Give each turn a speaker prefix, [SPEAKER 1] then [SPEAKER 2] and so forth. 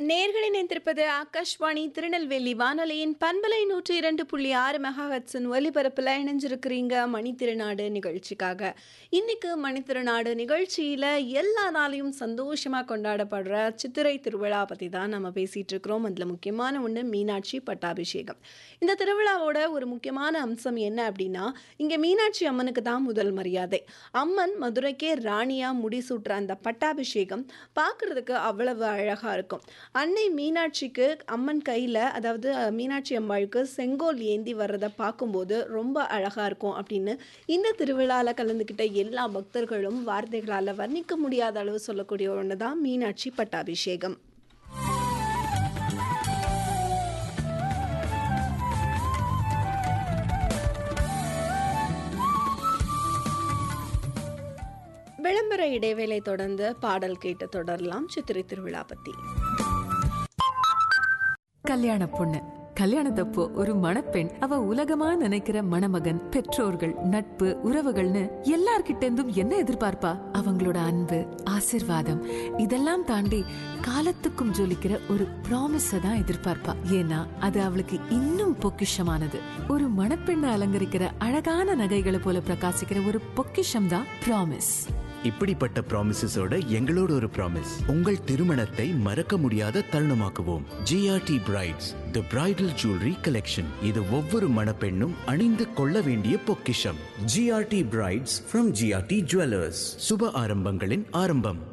[SPEAKER 1] நேர்களை நினைத்திருப்பது ஆகாஷ்வாணி திருநெல்வேலி வானொலியின் பண்பலை நூற்றி இரண்டு புள்ளி ஆறு மெகாஹட்ஸின் ஒலிபரப்பில் இணைஞ்சிருக்கிறீங்க மணித்திருநாடு நிகழ்ச்சிக்காக இன்னைக்கு மணித்திருநாடு நிகழ்ச்சியில் எல்லா நாளையும் சந்தோஷமாக கொண்டாடப்படுற சித்திரை திருவிழா பற்றி தான் நம்ம பேசிகிட்டு இருக்கிறோம் அதில் முக்கியமான ஒன்று மீனாட்சி பட்டாபிஷேகம் இந்த திருவிழாவோட ஒரு முக்கியமான அம்சம் என்ன அப்படின்னா இங்கே மீனாட்சி அம்மனுக்கு தான் முதல் மரியாதை அம்மன் மதுரைக்கே ராணியாக முடிசூட்டுற அந்த பட்டாபிஷேகம் பார்க்குறதுக்கு அவ்வளவு அழகாக இருக்கும் அன்னை மீனாட்சிக்கு அம்மன் கையில் அதாவது அஹ், மீனாட்சி அம்பாளுக்கு செங்கோல் ஏந்தி வர்றதை பார்க்கும்போது ரொம்ப அழகாக இருக்கும் அப்படின்னு இந்த திருவிழாவில் கலந்துக்கிட்ட எல்லா பக்தர்களும் வார்த்தைகளால் வர்ணிக்க முடியாத அளவு சொல்லக்கூடிய ஒன்று தான் மீனாட்சி பட்டாபிஷேகம் விளம்பர இடைவேளை தொடர்ந்து பாடல் கேட்டு தொடரலாம் சித்திரை திருவிழா பற்றி
[SPEAKER 2] கல்யாண பொண்ணு கல்யாணத்தப்போ ஒரு மணப்பெண் அவ உலகமா நினைக்கிற மணமகன் பெற்றோர்கள் நட்பு உறவுகள்னு எல்லார்கிட்ட இருந்தும் என்ன எதிர்பார்ப்பா அவங்களோட அன்பு ஆசிர்வாதம் இதெல்லாம் தாண்டி காலத்துக்கும் ஜொலிக்கிற ஒரு ப்ராமிஸ தான் எதிர்பார்ப்பா ஏன்னா அது அவளுக்கு இன்னும் பொக்கிஷமானது ஒரு மணப்பெண்ணை அலங்கரிக்கிற அழகான நகைகளை போல பிரகாசிக்கிற ஒரு பொக்கிஷம் தான் ப்ராமிஸ்
[SPEAKER 3] இப்படிப்பட்ட ப்ராமிசஸோட எங்களோட ஒரு ப்ராமிஸ் உங்கள் திருமணத்தை மறக்க முடியாத தருணமாக்குவோம் GRT brides the bridal jewellery collection இது ஒவ்வொரு மணப்பெண்ணும் அணிந்து கொள்ள வேண்டிய பொக்கிஷம் GRT brides from GRT jewellers சுப ஆரம்பங்களின் ஆரம்பம்